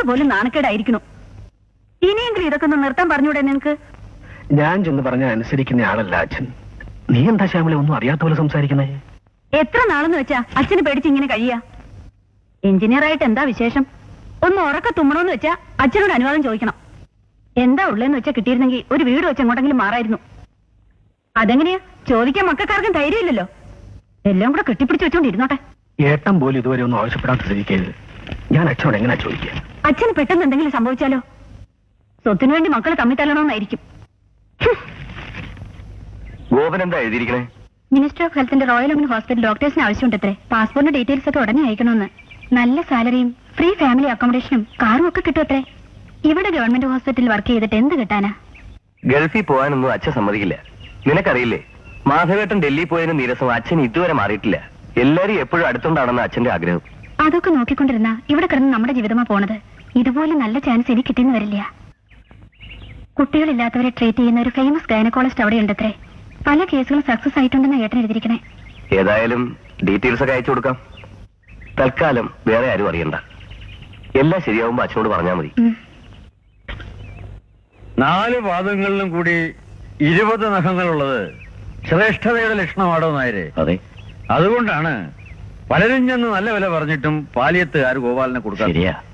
പോലും നാണക്കേടായിരിക്കണു ഇനിയെങ്കിലും ഇതൊക്കെ ഒന്ന് നിർത്താൻ പറഞ്ഞൂടെ നിനക്ക് ഞാൻ ചെന്ന് പറഞ്ഞ അനുസരിക്കുന്ന ആളല്ല അച്ഛൻ നീ എന്താ ശ്യാമല ഒന്നും അറിയാത്ത പോലെ സംസാരിക്കുന്നേ എത്ര നാളെന്ന് വെച്ചാ അച്ഛന് പേടിച്ച് ഇങ്ങനെ കഴിയാ എഞ്ചിനീയർ ആയിട്ട് എന്താ വിശേഷം ഒന്ന് ഉറക്ക തുമ്മണമെന്ന് വെച്ചാ അച്ഛനോട് അനുവാദം ചോദിക്കണം എന്താ ഉള്ളേന്ന് വെച്ചാ കിട്ടിയിരുന്നെങ്കിൽ ഒരു വീട് വെച്ച് എങ്ങോട്ടെങ്കിലും മാറായിരുന്നു അതെങ്ങനെയാ ചോദിക്കാൻ മക്കൾക്കാർക്കും ധൈര്യമില്ലല്ലോ എല്ലാം കൂടെ കെട്ടിപ്പിടിച്ച് വെച്ചോണ്ടിരുന്നോട്ടെ ഏട്ടൻ പോലും ഇതുവരെ ഒന്നും ആവശ്യപ്പെടാത്ത സ്ഥിതിക്ക് ഞാൻ അച്ഛനോട് എങ്ങനെ ചോദിക്കുക അച്ഛന് പെട്ടെന്ന് എന്തെങ്കിലും സംഭവിച്ചാലോ സ്വത്തിനു വേണ്ടി മക്കൾ തമ്മി തല്ലണമെന്നായിരിക്കും ഗോപൻ എന്താ എഴുതിയിരിക്കണേ മിനിസ്റ്റർ ഓഫ് ഹെൽത്തിന്റെ റോയൽ അമൻ ഹോസ്പിറ്റൽ ഡോക്ടേഴ്സിന് ആവശ്യമുണ്ടത്രേ പാസ്പോർട്ടിന്റെ ഡീറ്റെയിൽസ് ഒക്കെ ഉടനെ അയക്കണമെന്ന് നല്ല സാലറിയും ഫ്രീ ഫാമിലി അക്കോമഡേഷനും കാറും ഒക്കെ കിട്ടുമത്രേ ഇവിടെ ഗവൺമെന്റ് ഹോസ്പിറ്റലിൽ വർക്ക് ചെയ്തിട്ട് എന്ത് കിട്ടാനാ ഗൾഫിൽ പോകാനൊന്നും അച്ഛൻ സമ്മതിക്കില്ല നിനക്കറിയില്ലേ മാധവേട്ടൻ ഡൽഹി പോയതിന് നീരസം അച്ഛൻ ഇതുവരെ മാറിയിട്ടില്ല എല്ലാരും എപ്പോഴും അടുത്തുണ്ടാണെന്ന് അച്ഛന്റെ ആഗ്രഹം അതൊക്കെ നോക്കിക്കൊണ്ടിരുന്ന ഇവിടെ കിടന്ന് നമ്മുടെ ജീവിതമാ പോണത് ഇതുപോലെ നല്ല ചാൻസ് എനിക്ക് കിട്ടിയെന്ന് വരില്ല കുട്ടികളില്ലാത്തവരെ ട്രീറ്റ് ചെയ്യുന്ന ഒരു ഫേമസ് ഗൈനക്കോളജിസ്റ്റ് അവിടെ ഉണ്ടത്രേ പല കേസുകളും സക്സസ് ആയിട്ടുണ്ടെന്ന് ഏട്ടൻ എഴുതിയിരിക്കണേ ഏതായാലും ഡീറ്റെയിൽസ് ഒക്കെ അയച്ചു കൊടുക്കാം തൽക്കാലം വേറെ ആരും അറിയണ്ട എല്ലാം ശരിയാവുമ്പോ അച്ഛനോട് പറഞ്ഞാൽ മതി ഉം. നാല് പാദങ്ങളിലും കൂടി ഇരുപത് നഖങ്ങളുള്ളത് ശ്രേഷ്ഠതയുടെ ലക്ഷണമാണോ നായരെ അതെ അതുകൊണ്ടാണ് പലരും ചെന്ന് നല്ല വില പറഞ്ഞിട്ടും പാലിയത്തുകാർ ഗോപാലിനെ കൊടുക്കാൻ ശരിയാ